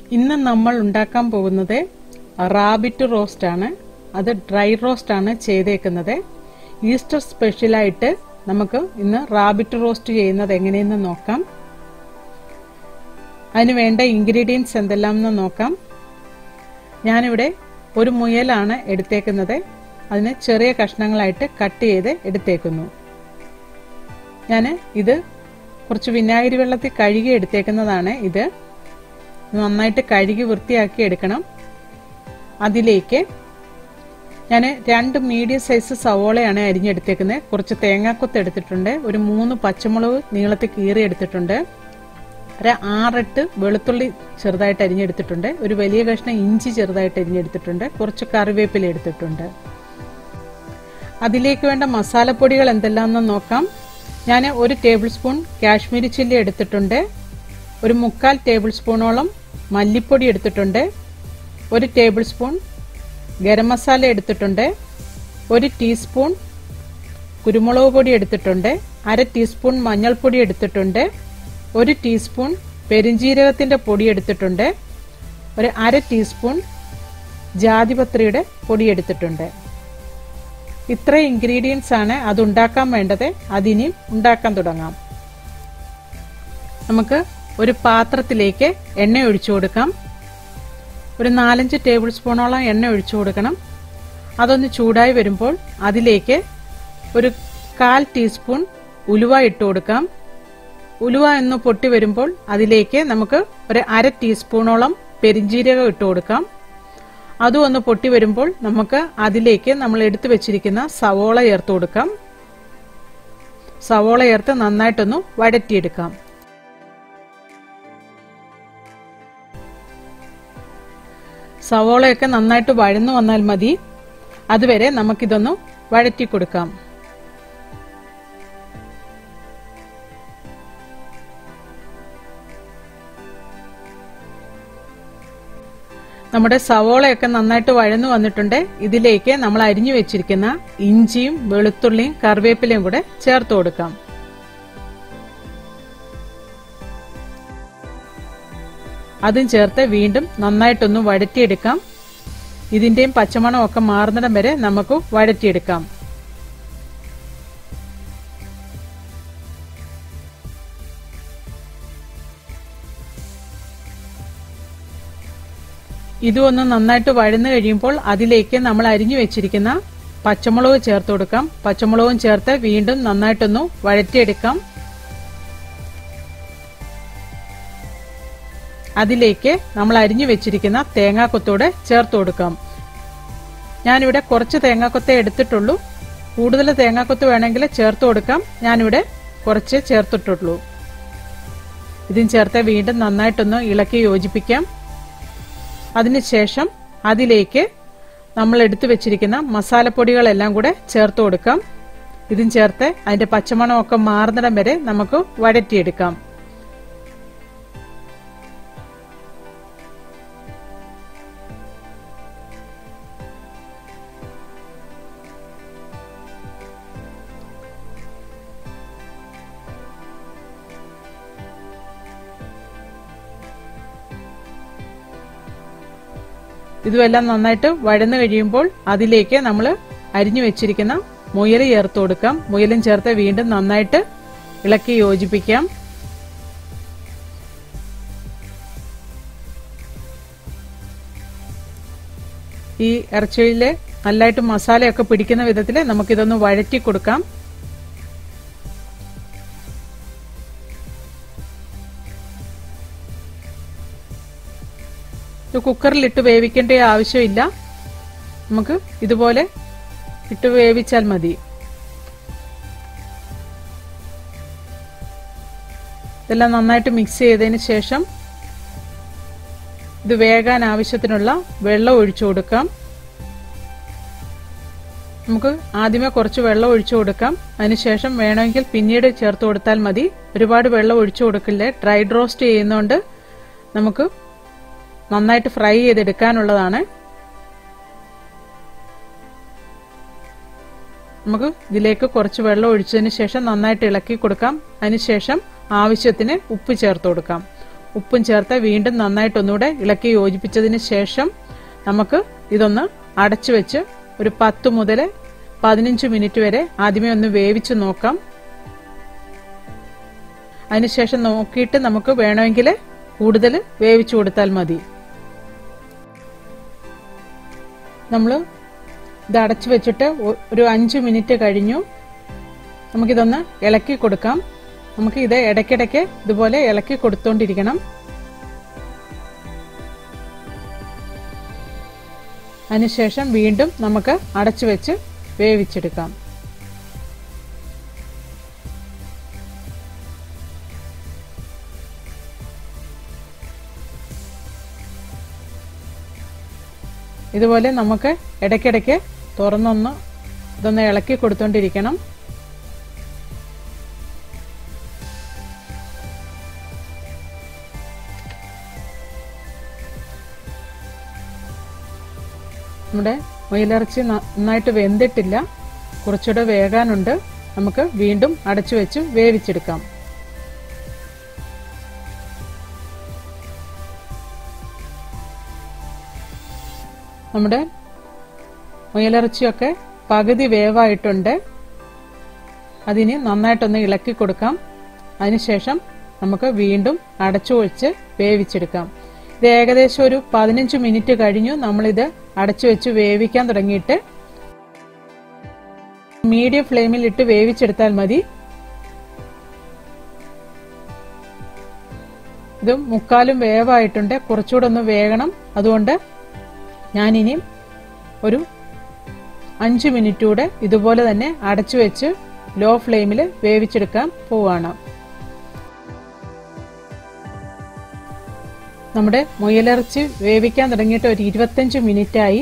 ഇന്ന് നമ്മൾ ഉണ്ടാക്കാൻ പോകുന്നത് റാബിറ്റ് റോസ്റ്റ് ആണ് അത് ഡ്രൈ റോസ്റ്റ് ആണ് ചെയ്തേക്കുന്നത് ഈസ്റ്റർ സ്പെഷ്യലായിട്ട് നമുക്ക് ഇന്ന് റാബിറ്റ് റോസ്റ്റ് ചെയ്യുന്നത് എങ്ങനെയെന്ന് നോക്കാം അതിന് വേണ്ട ഇൻഗ്രീഡിയൻസ് എന്തെല്ലാം എന്ന് നോക്കാം ഞാനിവിടെ ഒരു മുയലാണ് എടുത്തേക്കുന്നത് അതിന് ചെറിയ കഷ്ണങ്ങളായിട്ട് കട്ട് ചെയ്ത് എടുത്തേക്കുന്നു ഞാൻ ഇത് കുറച്ച് വിനാഗിരി വെള്ളത്തിൽ കഴുകി എടുത്തേക്കുന്നതാണ് ഇത് നന്നായിട്ട് കഴുകി വൃത്തിയാക്കി എടുക്കണം അതിലേക്ക് ഞാൻ രണ്ട് മീഡിയം സൈസ് സവോളയാണ് അരിഞ്ഞെടുത്തേക്കുന്നത് കുറച്ച് തേങ്ങാക്കൊത്ത് എടുത്തിട്ടുണ്ട് ഒരു മൂന്ന് പച്ചമുളക് നീളത്തിൽ കീറി എടുത്തിട്ടുണ്ട് ഒരു ആറെട്ട് വെളുത്തുള്ളി ചെറുതായിട്ട് അരിഞ്ഞെടുത്തിട്ടുണ്ട് ഒരു വലിയ കഷ്ണം ഇഞ്ചി ചെറുതായിട്ട് അരിഞ്ഞെടുത്തിട്ടുണ്ട് കുറച്ച് കറിവേപ്പില എടുത്തിട്ടുണ്ട് അതിലേക്ക് വേണ്ട മസാലപ്പൊടികൾ എന്തെല്ലാമെന്ന് നോക്കാം ഞാൻ ഒരു ടേബിൾ സ്പൂൺ കാശ്മീരി ചില്ലി എടുത്തിട്ടുണ്ട് ഒരു മുക്കാൽ ടേബിൾ സ്പൂണോളം മല്ലിപ്പൊടി എടുത്തിട്ടുണ്ട് ഒരു ടേബിൾ സ്പൂൺ ഗരം മസാല എടുത്തിട്ടുണ്ട് ഒരു ടീസ്പൂൺ കുരുമുളക് പൊടി എടുത്തിട്ടുണ്ട് അര ടീസ്പൂൺ മഞ്ഞൾപ്പൊടി എടുത്തിട്ടുണ്ട് ഒരു ടീസ്പൂൺ പെരിഞ്ജീരകത്തിൻ്റെ പൊടി എടുത്തിട്ടുണ്ട് ഒരു അര ടീസ്പൂൺ ജാതിപത്രിയുടെ പൊടി എടുത്തിട്ടുണ്ട് ഇത്ര ഇൻഗ്രീഡിയൻസ് ആണ് അത് ഉണ്ടാക്കാൻ വേണ്ടത് അതിനി ഉണ്ടാക്കാൻ തുടങ്ങാം നമുക്ക് ഒരു പാത്രത്തിലേക്ക് എണ്ണ ഒഴിച്ചു കൊടുക്കാം ഒരു നാലഞ്ച് ടേബിൾ സ്പൂണോളം എണ്ണ ഒഴിച്ചു കൊടുക്കണം അതൊന്ന് ചൂടായി വരുമ്പോൾ അതിലേക്ക് ഒരു കാൽ ടീസ്പൂൺ ഉലുവ ഇട്ട് കൊടുക്കാം ഉലുവ എന്ന് പൊട്ടി വരുമ്പോൾ അതിലേക്ക് നമുക്ക് ഒരു അര ടീസ്പൂണോളം പെരിഞ്ജീരകം ഇട്ട് കൊടുക്കാം അതും ഒന്ന് പൊട്ടി വരുമ്പോൾ നമുക്ക് അതിലേക്ക് നമ്മൾ എടുത്തു വെച്ചിരിക്കുന്ന സവോള ചേർത്ത് കൊടുക്കാം സവോള ചേർത്ത് നന്നായിട്ടൊന്ന് വഴറ്റിയെടുക്കാം സവോളയൊക്കെ നന്നായിട്ട് വഴന്നു വന്നാൽ മതി അതുവരെ നമുക്കിതൊന്ന് വഴറ്റി കൊടുക്കാം നമ്മുടെ സവോളയൊക്കെ നന്നായിട്ട് വഴന്നു വന്നിട്ടുണ്ട് ഇതിലേക്ക് നമ്മൾ അരിഞ്ഞു വെച്ചിരിക്കുന്ന ഇഞ്ചിയും വെളുത്തുള്ളിയും കറിവേപ്പിലയും കൂടെ ചേർത്ത് കൊടുക്കാം അതും ചേർത്ത് വീണ്ടും നന്നായിട്ടൊന്ന് വഴറ്റിയെടുക്കാം ഇതിന്റെയും പച്ചമണം ഒക്കെ മാറുന്നിടം വരെ നമുക്ക് വഴറ്റിയെടുക്കാം ഇതും ഒന്ന് നന്നായിട്ട് വഴന്നു കഴിയുമ്പോൾ അതിലേക്ക് നമ്മൾ അരിഞ്ഞു വെച്ചിരിക്കുന്ന പച്ചമുളക് ചേർത്ത് കൊടുക്കാം പച്ചമുളകും ചേർത്ത് വീണ്ടും നന്നായിട്ടൊന്ന് വഴറ്റിയെടുക്കാം അതിലേക്ക് നമ്മൾ അരിഞ്ഞു വെച്ചിരിക്കുന്ന തേങ്ങാക്കൊത്തോടെ ചേർത്ത് കൊടുക്കാം ഞാനിവിടെ കുറച്ച് തേങ്ങാക്കൊത്തേ എടുത്തിട്ടുള്ളൂ കൂടുതൽ തേങ്ങാക്കൊത്ത് വേണമെങ്കിൽ ചേർത്ത് കൊടുക്കാം ഞാനിവിടെ കുറച്ച് ചേർത്തിട്ടുള്ളൂ ഇതും ചേർത്ത് വീണ്ടും നന്നായിട്ടൊന്ന് ഇളക്കി യോജിപ്പിക്കാം അതിനുശേഷം അതിലേക്ക് നമ്മൾ എടുത്തു വെച്ചിരിക്കുന്ന മസാലപ്പൊടികളെല്ലാം കൂടെ ചേർത്ത് കൊടുക്കാം ഇതും ചേർത്ത് അതിന്റെ പച്ചമണമൊക്കെ മാറുന്നിടം വരെ നമുക്ക് വഴറ്റിയെടുക്കാം ഇതുമെല്ലാം നന്നായിട്ട് വഴന്നു കഴിയുമ്പോൾ അതിലേക്ക് നമ്മൾ അരിഞ്ഞു വെച്ചിരിക്കുന്ന മുയൽ ചേർത്ത് കൊടുക്കാം മുയലും ചേർത്ത് വീണ്ടും നന്നായിട്ട് ഇളക്കി യോജിപ്പിക്കാം ഈ ഇറച്ചിയില് നല്ലതായിട്ട് മസാലയൊക്കെ പിടിക്കുന്ന വിധത്തിൽ നമുക്കിതൊന്ന് വഴറ്റി കൊടുക്കാം ഇത് കുക്കറിലിട്ട് വേവിക്കേണ്ട ആവശ്യമില്ല നമുക്ക് ഇതുപോലെ ഇട്ട് വേവിച്ചാൽ മതി ഇതെല്ലാം നന്നായിട്ട് മിക്സ് ചെയ്തതിന് ശേഷം ഇത് വേകാൻ ആവശ്യത്തിനുള്ള വെള്ളം ഒഴിച്ചു കൊടുക്കാം നമുക്ക് ആദ്യമേ കുറച്ച് വെള്ളം ഒഴിച്ചു കൊടുക്കാം അതിനുശേഷം വേണമെങ്കിൽ പിന്നീട് ചേർത്ത് കൊടുത്താൽ മതി ഒരുപാട് വെള്ളം ഒഴിച്ചു കൊടുക്കില്ലേ ഡ്രൈ റോസ്റ്റ് ചെയ്യുന്നതുകൊണ്ട് നമുക്ക് നന്നായിട്ട് ഫ്രൈ ചെയ്തെടുക്കാനുള്ളതാണ് നമുക്ക് ഇതിലേക്ക് കുറച്ച് വെള്ളം ഒഴിച്ചതിന് ശേഷം നന്നായിട്ട് ഇളക്കി കൊടുക്കാം അതിനുശേഷം ആവശ്യത്തിന് ഉപ്പ് ചേർത്ത് കൊടുക്കാം ഉപ്പും ചേർത്ത് വീണ്ടും നന്നായിട്ട് ഒന്നുകൂടെ ഇളക്കി യോജിപ്പിച്ചതിന് ശേഷം നമുക്ക് ഇതൊന്ന് അടച്ചു വെച്ച് ഒരു പത്ത് മുതൽ പതിനഞ്ച് മിനിറ്റ് വരെ ആദ്യമേ ഒന്ന് വേവിച്ച് നോക്കാം അതിനുശേഷം നോക്കിയിട്ട് നമുക്ക് വേണമെങ്കിൽ കൂടുതൽ വേവിച്ചു കൊടുത്താൽ മതി നമ്മൾ ഇത് അടച്ചു വെച്ചിട്ട് ഒരു അഞ്ച് മിനിറ്റ് കഴിഞ്ഞു നമുക്കിതൊന്ന് ഇളക്കി കൊടുക്കാം നമുക്ക് ഇത് ഇടയ്ക്കിടയ്ക്ക് ഇതുപോലെ ഇളക്കി കൊടുത്തോണ്ടിരിക്കണം അതിനുശേഷം വീണ്ടും നമുക്ക് അടച്ചു വെച്ച് വേവിച്ചെടുക്കാം ഇതുപോലെ നമുക്ക് ഇടയ്ക്കിടയ്ക്ക് തുറന്നൊന്ന് ഇതൊന്ന് ഇളക്കി കൊടുത്തോണ്ടിരിക്കണം നമ്മുടെ മുയലിറച്ചി നന്നായിട്ട് വെന്തിട്ടില്ല കുറച്ചുകൂടെ വേകാനുണ്ട് നമുക്ക് വീണ്ടും അടച്ചു വെച്ച് വേവിച്ചെടുക്കാം നമ്മുടെ മുയലിറച്ചിയൊക്കെ പകുതി വേവായിട്ടുണ്ട് അതിന് നന്നായിട്ടൊന്ന് ഇളക്കി കൊടുക്കാം അതിനുശേഷം നമുക്ക് വീണ്ടും അടച്ചു വെച്ച് വേവിച്ചെടുക്കാം ഇത് ഏകദേശം ഒരു പതിനഞ്ച് മിനിറ്റ് കഴിഞ്ഞു നമ്മളിത് അടച്ചു വെച്ച് വേവിക്കാൻ തുടങ്ങിയിട്ട് മീഡിയം ഫ്ലെയിമിൽ ഇട്ട് വേവിച്ചെടുത്താൽ മതി ഇത് മുക്കാലും വേവായിട്ടുണ്ട് കുറച്ചുകൂടെ ഒന്ന് വേകണം അതുകൊണ്ട് ഞാനിനി ഒരു അഞ്ച് മിനിറ്റ് കൂടെ ഇതുപോലെ തന്നെ അടച്ചു വെച്ച് ലോ ഫ്ലെയിമിൽ വേവിച്ചെടുക്കാൻ പോവാണ് നമ്മുടെ മുയലിറച്ചി വേവിക്കാൻ തുടങ്ങിയിട്ട് ഒരു ഇരുപത്തഞ്ച് മിനിറ്റായി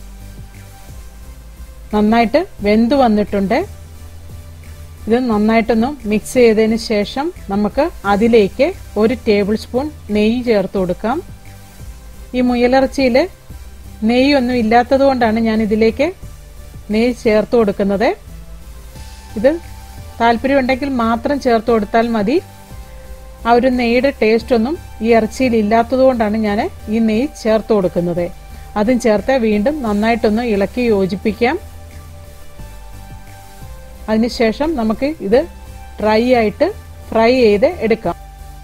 നന്നായിട്ട് വെന്തു വന്നിട്ടുണ്ട് ഇത് നന്നായിട്ടൊന്ന് മിക്സ് ചെയ്തതിന് ശേഷം നമുക്ക് അതിലേക്ക് ഒരു ടേബിൾ സ്പൂൺ നെയ്യ് ചേർത്ത് കൊടുക്കാം ഈ മുയലിറച്ചിയിൽ നെയ്യൊന്നും ഇല്ലാത്തത് കൊണ്ടാണ് ഞാൻ ഇതിലേക്ക് നെയ്യ് ചേർത്ത് കൊടുക്കുന്നത് ഇത് താല്പര്യമുണ്ടെങ്കിൽ മാത്രം ചേർത്ത് കൊടുത്താൽ മതി ആ ഒരു നെയ്യുടെ ടേസ്റ്റ് ഒന്നും ഈ ഇറച്ചിയിൽ ഇല്ലാത്തത് കൊണ്ടാണ് ഞാൻ ഈ നെയ്യ് ചേർത്ത് കൊടുക്കുന്നത് അതും ചേർത്ത് വീണ്ടും നന്നായിട്ടൊന്ന് ഇളക്കി യോജിപ്പിക്കാം അതിനുശേഷം നമുക്ക് ഇത് ഡ്രൈ ആയിട്ട് ഫ്രൈ ചെയ്ത് എടുക്കാം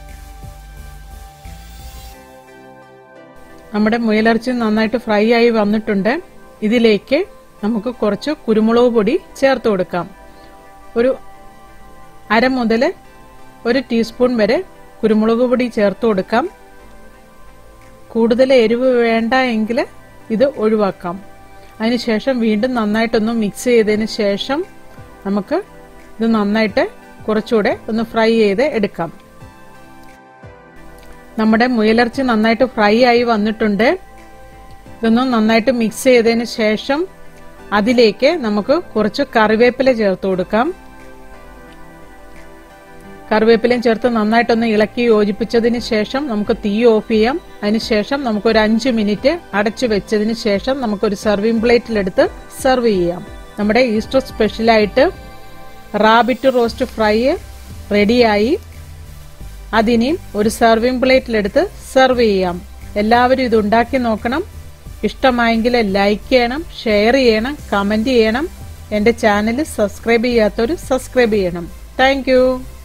നമ്മുടെ മുയലിറച്ചി നന്നായിട്ട് ഫ്രൈ ആയി വന്നിട്ടുണ്ട് ഇതിലേക്ക് നമുക്ക് കുറച്ച് കുരുമുളക് പൊടി ചേർത്ത് കൊടുക്കാം ഒരു അര മുതൽ ഒരു ടീസ്പൂൺ വരെ കുരുമുളക് പൊടി ചേർത്ത് കൊടുക്കാം കൂടുതൽ എരിവ് വേണ്ട എങ്കിൽ ഇത് ഒഴിവാക്കാം അതിനുശേഷം വീണ്ടും നന്നായിട്ടൊന്ന് മിക്സ് ചെയ്തതിന് ശേഷം നമുക്ക് ഇത് നന്നായിട്ട് കുറച്ചുകൂടെ ഒന്ന് ഫ്രൈ ചെയ്ത് എടുക്കാം നമ്മുടെ മുയലിറച്ചി നന്നായിട്ട് ഫ്രൈ ആയി വന്നിട്ടുണ്ട് ഇതൊന്ന് നന്നായിട്ട് മിക്സ് ചെയ്തതിന് ശേഷം അതിലേക്ക് നമുക്ക് കുറച്ച് കറിവേപ്പില ചേർത്ത് കൊടുക്കാം കറിവേപ്പിലയും ചേർത്ത് നന്നായിട്ടൊന്ന് ഇളക്കി യോജിപ്പിച്ചതിന് ശേഷം നമുക്ക് തീ ഓഫ് ചെയ്യാം അതിനുശേഷം നമുക്ക് ഒരു അഞ്ച് മിനിറ്റ് അടച്ചു വെച്ചതിന് ശേഷം നമുക്കൊരു സർവിംഗ് പ്ലേറ്റിലെടുത്ത് സെർവ് ചെയ്യാം നമ്മുടെ ഈസ്റ്റർ സ്പെഷ്യലായിട്ട് റാബിറ്റ് റോസ്റ്റ് ഫ്രൈ റെഡിയായി അതിനെയും ഒരു സർവിംഗ് പ്ലേറ്റിലെടുത്ത് സെർവ് ചെയ്യാം എല്ലാവരും ഇത് ഉണ്ടാക്കി നോക്കണം ഇഷ്ടമായെങ്കിൽ ലൈക്ക് ചെയ്യണം ഷെയർ ചെയ്യണം കമന്റ് ചെയ്യണം എൻ്റെ ചാനൽ സബ്സ്ക്രൈബ് ചെയ്യാത്തവർ സബ്സ്ക്രൈബ് ചെയ്യണം താങ്ക്